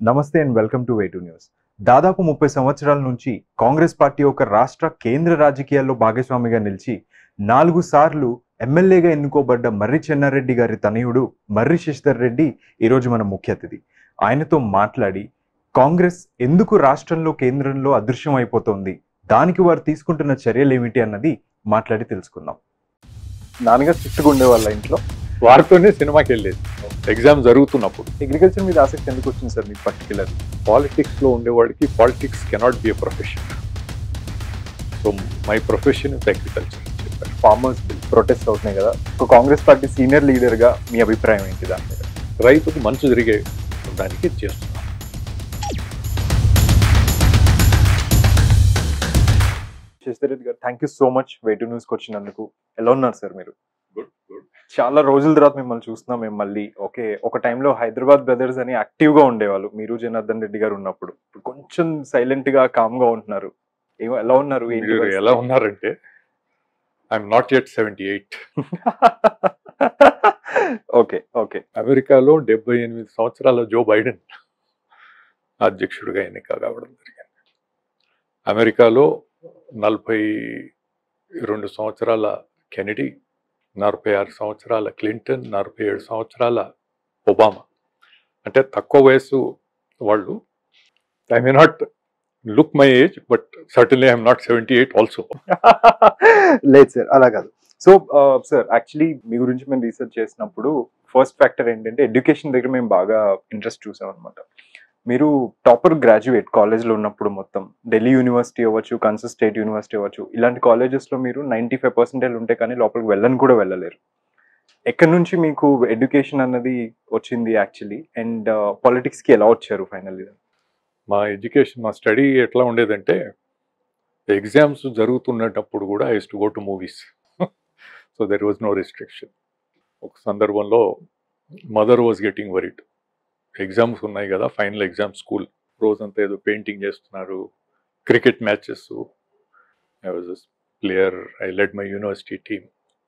నమస్తే and welcome to వేటు news దాదాపు ముప్పై సంవత్సరాల నుంచి కాంగ్రెస్ పార్టీ ఒక రాష్ట్ర కేంద్ర రాజకీయాల్లో భాగస్వామిగా నిలిచి నాలుగు సార్లు ఎమ్మెల్యేగా ఎన్నుకోబడ్డ మర్రి చెన్నారెడ్డి గారి తనయుడు మర్రి శశిధర్ రెడ్డి ఈరోజు మన ముఖ్య అతిథి ఆయనతో మాట్లాడి కాంగ్రెస్ ఎందుకు రాష్ట్రంలో కేంద్రంలో అదృశ్యం అయిపోతోంది దానికి వారు తీసుకుంటున్న చర్యలు ఏమిటి అన్నది మాట్లాడి తెలుసుకుందాం నాన్నగా స్ట్రిక్ట్గా ఉండే వాళ్ళ ఇంట్లో వారితోనే సినిమాకి వెళ్ళేది ఎగ్జామ్ జరుగుతున్నప్పుడు అగ్రికల్చర్ మీద ఆసక్తి ఎందుకు వచ్చింది సార్ మీకు పర్టికులర్ పాలిటిక్స్ లో ఉండేవాడికి politics cannot be a profession so my profession is agriculture చెప్పారు ఫార్మర్స్ బిల్ ప్రొటెస్ట్ అవుతున్నాయి కదా ఒక కాంగ్రెస్ పార్టీ సీనియర్ లీడర్ గా మీ అభిప్రాయం ఏంటి దాని మీద రైతుకు మంచు జరిగే దానికి చేస్తున్నాం శశిధర్ రెడ్డి గారు థ్యాంక్ యూ సో మచ్ వేటు న్యూస్కి వచ్చినందుకు ఎలా ఉన్నారు సార్ మీరు గుడ్ గుడ్ చాలా రోజుల తర్వాత మిమ్మల్ని చూస్తున్నాం మేము మళ్ళీ ఓకే ఒక టైంలో హైదరాబాద్ బ్రదర్స్ అని యాక్టివ్ గా ఉండేవాళ్ళు మీరు జనార్దన్ రెడ్డి గారు ఉన్నప్పుడు ఇప్పుడు కొంచెం సైలెంట్ గా కామ్ గా ఉంటున్నారు ఏమో ఎలా ఉన్నారు ఏంటి మీరు పరిస్థితి? ఎలా ఉన్నారంటే I'm not at seventy eight okay okay అమెరికాలో డెబ్బై ఎనిమిది సంవత్సరాల జో బైడెన్ అధ్యక్షుడిగా ఎన్నిక కావడం జరిగింది అమెరికాలో నలభై రెండు సంవత్సరాల కెనడీ నలభై ఆరు సంవత్సరాల క్లింటన్ నలభై ఏడు సంవత్సరాల ఒబామా అంటే తక్కువ వయసు వాళ్ళు I may not look my age but certainly I'm not seventy eight also లేదు సార్ అలా కాదు సో సార్ యాక్చువల్లీ మీ గురించి మేము రీసెర్చ్ చేసినప్పుడు ఫస్ట్ ఫ్యాక్టర్ ఏంటంటే ఎడ్యుకేషన్ దగ్గర మేము బాగా ఇంట్రెస్ట్ చూసాం అనమాట మీరు టాపర్ గ్రాడ్యుయేట్ కాలేజ్లో ఉన్నప్పుడు మొత్తం ఢిల్లీ యూనివర్సిటీ అవ్వచ్చు కన్సస్ స్టేట్ యూనివర్సిటీ అవ్వచ్చు ఇలాంటి కాలేజెస్లో మీరు నైంటీ ఫైవ్ పర్సెంటేజ్ ఉంటే కానీ లోపలికి వెళ్ళని కూడా వెళ్ళలేరు ఎక్కడి నుంచి మీకు ఎడ్యుకేషన్ అన్నది వచ్చింది యాక్చువల్లీ అండ్ పాలిటిక్స్కి ఎలా వచ్చారు ఫైనల్లీ మా ఎడ్యుకేషన్ మా స్టడీ ఎట్లా ఉండేదంటే ఎగ్జామ్స్ జరుగుతున్నప్పుడు కూడా I used to go to movies so there was no restriction ఒక సందర్భంలో mother was getting worried exams ఉన్నాయి కదా ఫైనల్ ఎగ్జామ్ స్కూల్ రోజంతా ఏదో పెయింటింగ్ చేస్తున్నారు cricket matches I was player I led my university team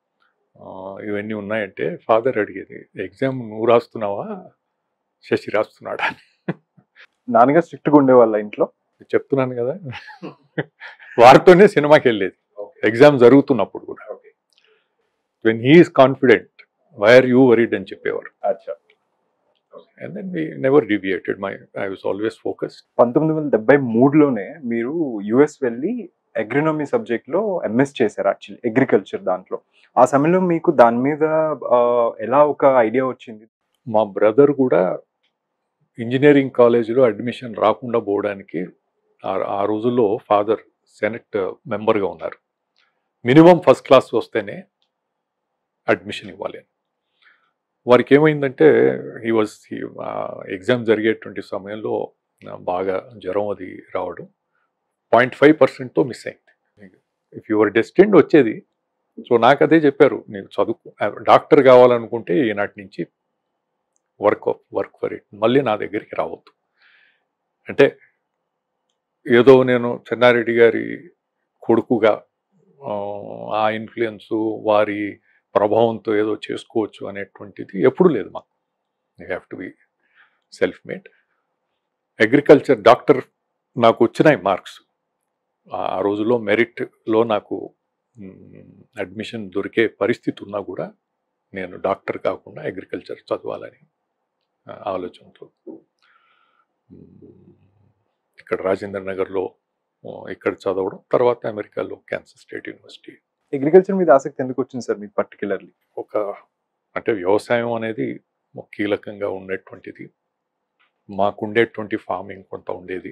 ఇవన్నీ ఉన్నాయంటే ఫాదర్ అడిగేది ఎగ్జామ్ నువ్వు రాస్తున్నావా శశి రాస్తున్నాడా నాన్నగారు స్ట్రిక్ట్గా ఉండేవాళ్ళ ఇంట్లో చెప్తున్నాను కదా వారితోనే సినిమాకి వెళ్ళేది ఎగ్జామ్ జరుగుతున్నప్పుడు కూడా when he is confident why are you worried అని చెప్పేవారు అచ్చా and then we never deviated my I was always focused పంతొమ్మిది వందల డెబ్బై మూడులోనే మీరు యుఎస్ వెళ్ళి అగ్రినమీ సబ్జెక్ట్ లో ఎంఎస్ చేశారు యాక్చువల్లీ అగ్రికల్చర్ దాంట్లో ఆ సమయంలో మీకు దాని మీద ఆ, ఎలా ఒక ఐడియా వచ్చింది మా బ్రదర్ కూడా ఇంజనీరింగ్ కాలేజీలో అడ్మిషన్ రాకుండా పోవడానికి ఆ- ఆ రోజుల్లో ఫాదర్ సెనెట్ మెంబర్గా ఉన్నారు మినిమం ఫస్ట్ క్లాస్ వస్తేనే అడ్మిషన్ ఇవ్వాలి అని. వారికి ఏమైందంటే హీ వాజ్ ఎగ్జామ్ జరిగేటువంటి సమయంలో ఆ, బాగా జ్వరం అది రావడం పాయింట్ ఫైవ్ పర్సెంట్తో మిస్ అయింది ఇఫ్ యువర్ డెస్టిండ్ వచ్చేది సో నాకు అదే చెప్పారు నీకు చదువు డాక్టర్ కావాలనుకుంటే ఈనాటి నుంచి వర్క్ వర్క్ ఫర్ ఇట్ మళ్ళీ నా దగ్గరికి రావద్దు అంటే ఏదో నేను చెన్నారెడ్డి గారి కొడుకుగా ఆ, ఆ ఇన్ఫ్లుయెన్స్ వారి ప్రభావంతో ఏదో చేసుకోవచ్చు అనేటువంటిది ఎప్పుడు లేదు మాకు you have to be self made agriculture doctor నాకు వచ్చినాయి మార్క్స్ ఆ రోజుల్లో మెరిట్లో నాకు అడ్మిషన్ దొరికే పరిస్థితి ఉన్నా కూడా నేను డాక్టర్ కాకుండా అగ్రికల్చర్ చదవాలని ఆ, ఆలోచనతో మ్, ఇక్కడ రాజేంద్ర నగర్లో ఆ, ఇక్కడ చదవడం తర్వాత అమెరికాలో క్యాన్సర్ స్టేట్ యూనివర్సిటీ అగ్రికల్చర్ మీద ఆసక్తి ఎందుకు వచ్చింది సార్ మీకు పర్టికులర్లీ ఒక అంటే వ్యవసాయం అనేది ఒక కీలకంగా ఉండేటువంటిది మాకుండేటువంటి ఫార్మింగ్ కొంత ఉండేది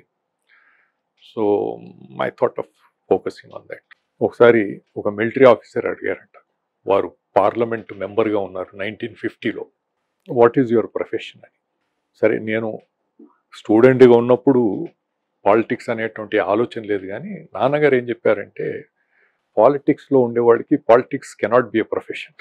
so my thought of focusing on that ఒకసారి ఒక మిలిటరీ ఆఫీసర్ అడిగారంట వారు పార్లమెంట్ మెంబర్గా ఉన్నారు నైన్టీన్ ఫిఫ్టీలో వాట్ ఈజ్ యువర్ ప్రొఫెషన్ అని సరే నేను స్టూడెంట్గా ఉన్నప్పుడు పాలిటిక్స్ అనేటువంటి ఆలోచన లేదు కానీ నాన్నగారు ఏం చెప్పారంటే పాలిటిక్స్లో ఉండేవాడికి politics cannot be a profession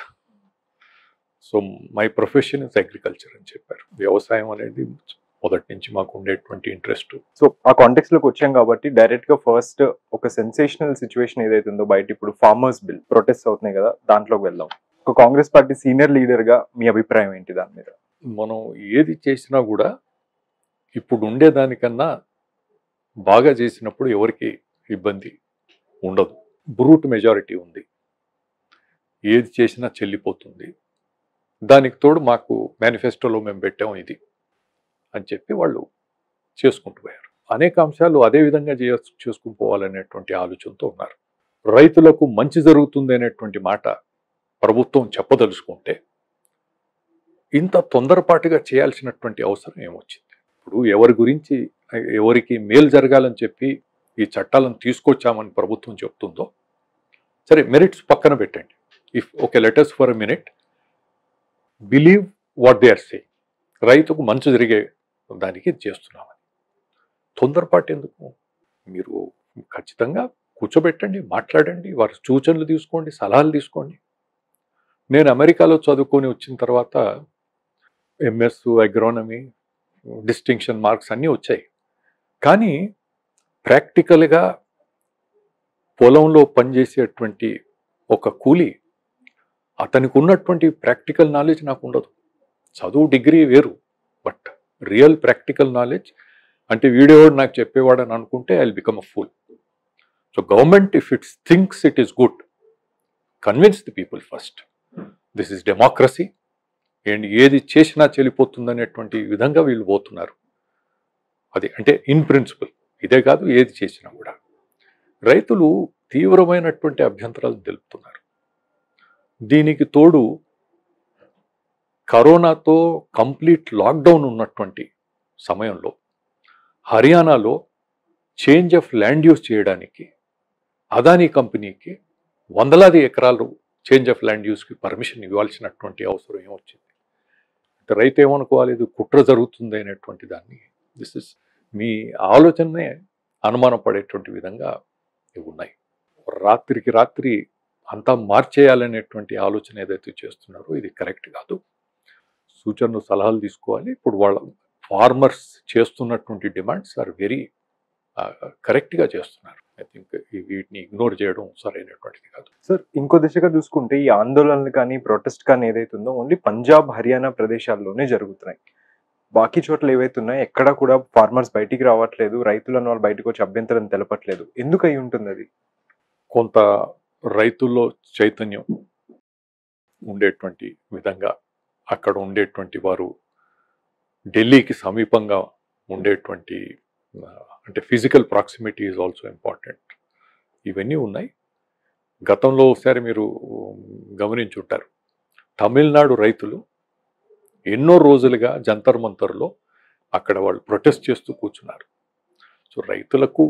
so my profession is agriculture అని చెప్పారు వ్యవసాయం అనేది మొదటి నుంచి మాకు ఉండేటువంటి ఇంట్రెస్ట్ సో ఆ కాంటెక్స్ లోకి వచ్చాం కాబట్టి డైరెక్ట్ గా ఫస్ట్ ఒక సెన్సేషనల్ సిచ్యువేషన్ ఏదైతే ఉందో బయట ఇప్పుడు ఫార్మర్స్ బిల్ ప్రొటెస్ట్ అవుతున్నాయి కదా దాంట్లోకి వెళ్దాం ఒక కాంగ్రెస్ పార్టీ సీనియర్ లీడర్ గా మీ అభిప్రాయం ఏంటి దాని మీద మనం ఏది చేసినా కూడా ఇప్పుడు ఉండేదానికన్నా బాగా చేసినప్పుడు ఎవరికి ఇబ్బంది ఉండదు బ్రూట్ మెజారిటీ ఉంది ఏది చేసినా చెల్లిపోతుంది దానికి తోడు మాకు మేనిఫెస్టోలో మేము పెట్టాం ఇది అని చెప్పి వాళ్ళు చేసుకుంటూ పోయారు అనేక అంశాలు అదే విధంగా చేయ చేసుకుని పోవాలనేటువంటి ఆలోచనతో ఉన్నారు రైతులకు మంచి జరుగుతుంది అనేటువంటి మాట ప్రభుత్వం చెప్పదలుచుకుంటే ఇంత తొందరపాటుగా చేయాల్సినటువంటి అవసరం ఏమొచ్చింది ఇప్పుడు ఎవరి గురించి ఎవరికి మేలు జరగాలని చెప్పి ఈ చట్టాలను తీసుకొచ్చామని ప్రభుత్వం చెప్తుందో సరే మెరిట్స్ పక్కన పెట్టండి if okay letters for a minute believe what they are say రైతుకు మంచి జరిగే దానికి చేస్తున్నామని తొందరపాటు ఎందుకు మీరు ఖచ్చితంగా కూర్చోబెట్టండి మాట్లాడండి వారి సూచనలు తీసుకోండి సలహాలు తీసుకోండి నేను అమెరికాలో చదువుకొని వచ్చిన తర్వాత ఎంఎస్ అగ్రోనమీ డిస్టింక్షన్ మార్క్స్ అన్నీ వచ్చాయి కానీ ప్రాక్టికల్గా పొలంలో పనిచేసేటువంటి ఒక కూలి అతనికి ఉన్నటువంటి ప్రాక్టికల్ నాలెడ్జ్ నాకు ఉండదు చదువు డిగ్రీ వేరు బట్ రియల్ ప్రాక్టికల్ నాలెడ్జ్ అంటే వీడియోవాడు నాకు చెప్పేవాడు అని అనుకుంటే I become a fool so government if it's thinks it is good convince the people first this is democracy and ఏది చేసినా చెల్లిపోతుందనేటువంటి విధంగా వీళ్ళు పోతున్నారు అది అంటే ఇన్ ప్రిన్సిపల్ ఇదే కాదు ఏది చేసినా కూడా రైతులు తీవ్రమైనటువంటి అభ్యంతరాలు తెలుపుతున్నారు దీనికి తోడు కరోనాతో కంప్లీట్ లాక్డౌన్ ఉన్నటువంటి సమయంలో హర్యానాలో చేంజ్ ఆఫ్ ల్యాండ్ యూస్ చేయడానికి అదానీ కంపెనీకి వందలాది ఎకరాలు చేంజ్ ఆఫ్ ల్యాండ్ యూస్కి పర్మిషన్ ఇవ్వాల్సినటువంటి అవసరం ఏమొచ్చింది అంటే రైతు ఏమనుకోవాలి ఇది కుట్ర జరుగుతుంది అనేటువంటి దాన్ని దిస్ ఇస్ మీ ఆలోచననే అనుమానం పడేటువంటి విధంగా ఇవి ఉన్నాయి రాత్రికి రాత్రి అంతా మార్చేయాలనేటువంటి ఆలోచన ఏదైతే చేస్తున్నారో ఇది కరెక్ట్ కాదు సూచనలు సలహాలు తీసుకోవాలి ఇప్పుడు వాళ్ళ ఫార్మర్స్ చేస్తున్నటువంటి డిమాండ్స్ ఆర్ వెరీ కరెక్ట్గా చేస్తున్నారు ఐ థింక్ వీటిని ఇగ్నోర్ చేయడం సరైనటువంటిది కాదు సార్ ఇంకో దిశగా చూసుకుంటే ఈ ఆందోళనలు కానీ ప్రొటెస్ట్ కానీ ఏదైతే ఉందో ఓన్లీ పంజాబ్ హర్యానా ప్రదేశాల్లోనే జరుగుతున్నాయి బాకీ చోట్ల ఏవైతే ఉన్నాయో ఎక్కడ కూడా ఫార్మర్స్ బయటికి రావట్లేదు రైతులను వాళ్ళు బయటకు వచ్చి అభ్యంతరం తెలపట్లేదు ఎందుకు అయి ఉంటుంది అది కొంత రైతుల్లో చైతన్యం ఉండేటువంటి విధంగా అక్కడ ఉండేటువంటి వారు ఢిల్లీకి సమీపంగా ఉండేటువంటి ఆ, అంటే physical proximity is also important ఇవన్నీ ఉన్నాయి గతంలో ఒకసారి మీరు గమనించి ఉంటారు తమిళనాడు రైతులు ఎన్నో రోజులుగా జంతర్ మంతర్లో అక్కడ వాళ్ళు ప్రొటెస్ట్ చేస్తూ కూర్చున్నారు సో రైతులకు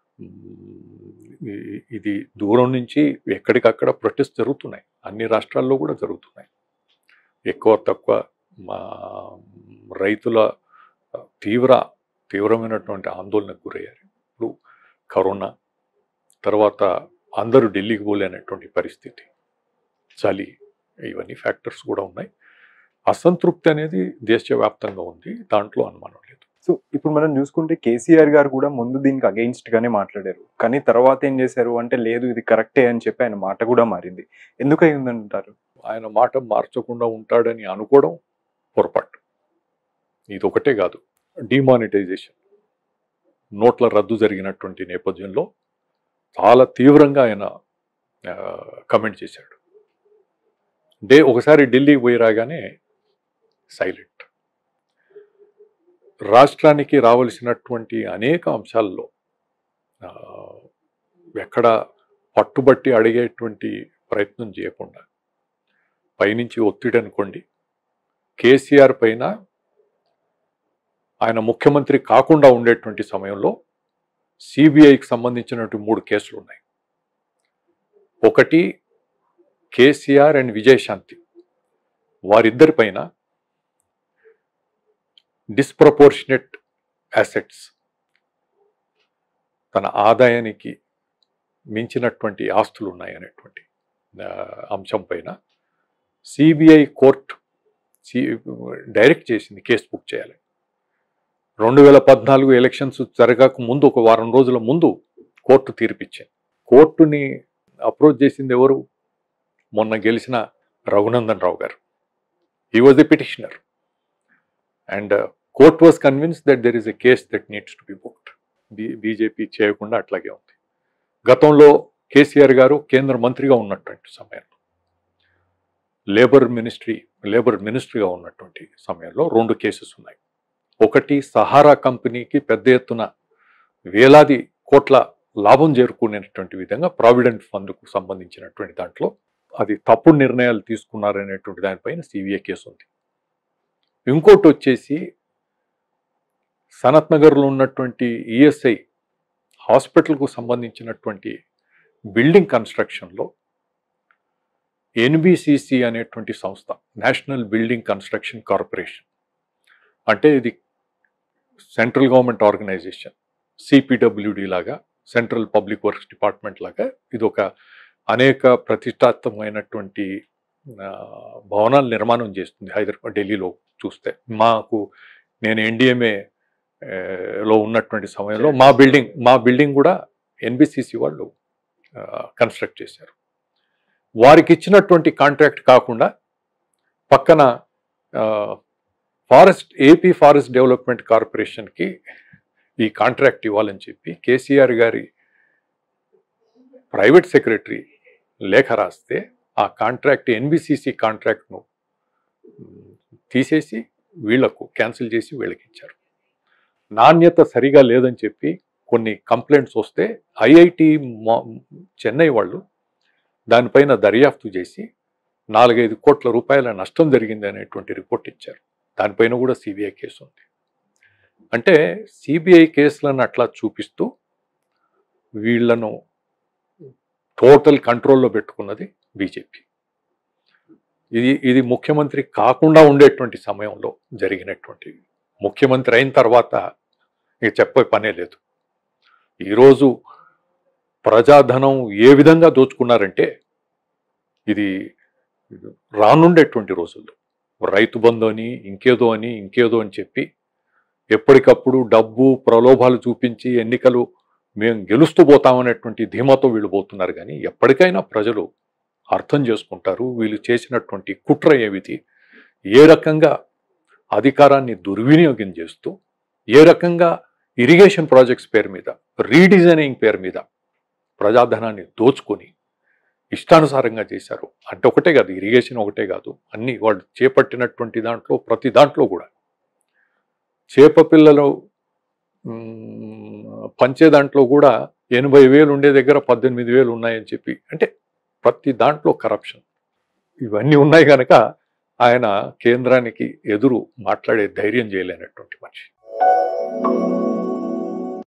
మ్, ఈ- ఇది దూరం నుంచి ఎక్కడికక్కడ ప్రొటెస్ట్ జరుగుతున్నాయి అన్ని రాష్ట్రాల్లో కూడా జరుగుతున్నాయి ఎక్కువ తక్కువ మా రైతుల తీవ్ర తీవ్రమైనటువంటి ఆందోళనకు గురయ్యారు ఇప్పుడు కరోనా తర్వాత అందరూ ఢిల్లీకి పోలేనటువంటి పరిస్థితి చలి ఇవన్నీ ఫ్యాక్టర్స్ కూడా ఉన్నాయి అసంతృప్తి అనేది దేశవ్యాప్తంగా ఉంది దాంట్లో అనుమానం లేదు సో ఇప్పుడు మనం చూసుకుంటే కేసీఆర్ గారు కూడా ముందు దీనికి అగెయిన్స్ట్ గానే మాట్లాడారు కానీ తర్వాత ఏం చేశారు అంటే లేదు ఇది కరెక్టే అని చెప్పి ఆయన మాట కూడా మారింది ఎందుకు అయి ఉందంటారు ఆయన మాట మార్చకుండా ఉంటాడని అనుకోవడం పొరపాటు ఇది ఒకటే కాదు డిమానిటైజేషన్ నోట్ల రద్దు జరిగినటువంటి నేపథ్యంలో చాలా తీవ్రంగా ఆయన కమెంట్ చేశాడు డే ఒకసారి ఢిల్లీకి పోయి రాగానే సైలెంట్ రాష్ట్రానికి రావలసినటువంటి అనేక అంశాల్లో ఆ, ఎక్కడ పట్టుబట్టి అడిగేటువంటి ప్రయత్నం చేయకుండా పైనుంచి ఒత్తిడి అనుకోండి కేసీఆర్ పైన ఆయన ముఖ్యమంత్రి కాకుండా ఉండేటువంటి సమయంలో సిబిఐకి సంబంధించినటువంటి మూడు కేసులు ఉన్నాయి ఒకటి కేసీఆర్ అండ్ విజయశాంతి వారిద్దరిపైన డిస్ప్రపోర్షనెట్ అసెట్స్ తన ఆదాయానికి మించినటువంటి ఆస్తులు ఉన్నాయనేటువంటి ఆ, అంశం పైన సిబిఐ కోర్టు సి డైరెక్ట్ చేసింది కేసు బుక్ చేయాలి రెండు వేల పద్నాలుగు ఎలక్షన్స్ జరగక ముందు ఒక వారం రోజుల ముందు కోర్టు తీర్పిచ్చింది కోర్టుని అప్రోచ్ చేసింది ఎవరు మొన్న గెలిచిన రఘునందన్ రావు గారు ఈ was the petitioner and court was convince that there is a case that needs to be booked B BJP చేయకుండా అట్లాగే ఉంది గతంలో కేసీఆర్ గారు కేంద్ర మంత్రిగా ఉన్నటువంటి సమయంలో లేబర్ మినిస్ట్రీ లేబర్ మినిస్ట్రీగా ఉన్నటువంటి సమయంలో రెండు కేసెస్ ఉన్నాయి ఒకటి సహారా కంపెనీకి పెద్ద ఎత్తున వేలాది కోట్ల లాభం చేరుకునేటువంటి విధంగా ప్రావిడెంట్ ఫండ్కు సంబంధించినటువంటి దాంట్లో అది తప్పుడు నిర్ణయాలు తీసుకున్నారనేటువంటి దానిపైన సిబిఐ కేసు ఉంది ఇంకోటి వచ్చేసి సనత్ నగర్లో ఉన్నటువంటి ఈఎస్ఐ హాస్పిటల్కు సంబంధించినటువంటి బిల్డింగ్ కన్స్ట్రక్షన్లో ఎన్బిసిసి అనేటువంటి సంస్థ నేషనల్ బిల్డింగ్ కన్స్ట్రక్షన్ కార్పొరేషన్ అంటే ఇది సెంట్రల్ గవర్నమెంట్ ఆర్గనైజేషన్ సిపిడబ్ల్యూడి లాగా సెంట్రల్ పబ్లిక్ వర్క్స్ డిపార్ట్మెంట్ లాగా ఇది ఒక అనేక ప్రతిష్టాత్మకమైనటువంటి ఆ, భవనాలు నిర్మాణం చేస్తుంది హైదరాబాద్ ఢిల్లీలో చూస్తే మాకు నేను ఎన్డిఎంఏ లో ఉన్నటువంటి సమయంలో మా బిల్డింగ్ మా బిల్డింగ్ కూడా ఎన్బిసిసి వాళ్ళు కన్స్ట్రక్ట్ చేశారు వారికి ఇచ్చినటువంటి కాంట్రాక్ట్ కాకుండా పక్కన ఫారెస్ట్ ఏపీ ఫారెస్ట్ డెవలప్మెంట్ కార్పొరేషన్కి ఈ కాంట్రాక్ట్ ఇవ్వాలని చెప్పి కేసీఆర్ గారి ప్రైవేట్ సెక్రటరీ లేఖ రాస్తే ఆ కాంట్రాక్ట్ ఎన్బిసిసి కాంట్రాక్ట్ను తీసేసి వీళ్లకు క్యాన్సిల్ చేసి వీళ్ళకి ఇచ్చారు నాణ్యత సరిగా లేదని చెప్పి కొన్ని కంప్లైంట్స్ వస్తే ఐఐటి చెన్నై వాళ్ళు దానిపైన దర్యాప్తు చేసి నాలుగైదు కోట్ల రూపాయల నష్టం జరిగింది అనేటువంటి రిపోర్ట్ ఇచ్చారు దానిపైన కూడా సిబిఐ కేసు ఉంది అంటే సిబిఐ కేసులను అట్లా చూపిస్తూ వీళ్లను టోటల్ కంట్రోల్లో పెట్టుకున్నది బీజేపీ ఇది ఇది ముఖ్యమంత్రి కాకుండా ఉండేటువంటి సమయంలో జరిగినటువంటి ముఖ్యమంత్రి అయిన తర్వాత ఇక చెప్పే పనే లేదు ఈరోజు ప్రజాధనం ఏ విధంగా దోచుకున్నారంటే ఇది ఇది రానుండేటువంటి రోజుల్లో రైతు బంధు అని ఇంకేదో అని ఇంకేదో అని చెప్పి ఎప్పటికప్పుడు డబ్బు ప్రలోభాలు చూపించి ఎన్నికలు మేము గెలుస్తూ పోతామనేటువంటి ధీమాతో వీళ్ళు పోతున్నారు కానీ ఎప్పటికైనా ప్రజలు అర్థం చేసుకుంటారు వీళ్ళు చేసినటువంటి కుట్ర ఏమిటి ఏ రకంగా అధికారాన్ని దుర్వినియోగం చేస్తూ ఏ రకంగా ఇరిగేషన్ ప్రాజెక్ట్స్ పేరు మీద రీడిజైనింగ్ పేరు మీద ప్రజాధనాన్ని దోచుకొని ఇష్టానుసారంగా చేశారు అంటే ఒకటే కాదు ఇరిగేషన్ ఒకటే కాదు అన్ని వాళ్ళు చేపట్టినటువంటి దాంట్లో ప్రతి దాంట్లో కూడా చేప పిల్లలు మ్, పంచే దాంట్లో కూడా ఎనభై వేలు ఉండే దగ్గర పద్దెనిమిది వేలు ఉన్నాయని చెప్పి అంటే ప్రతి దాంట్లో కరప్షన్ ఇవన్నీ ఉన్నాయి కనుక ఆయన కేంద్రానికి ఎదురు మాట్లాడే ధైర్యం చేయలేనటువంటి మనిషి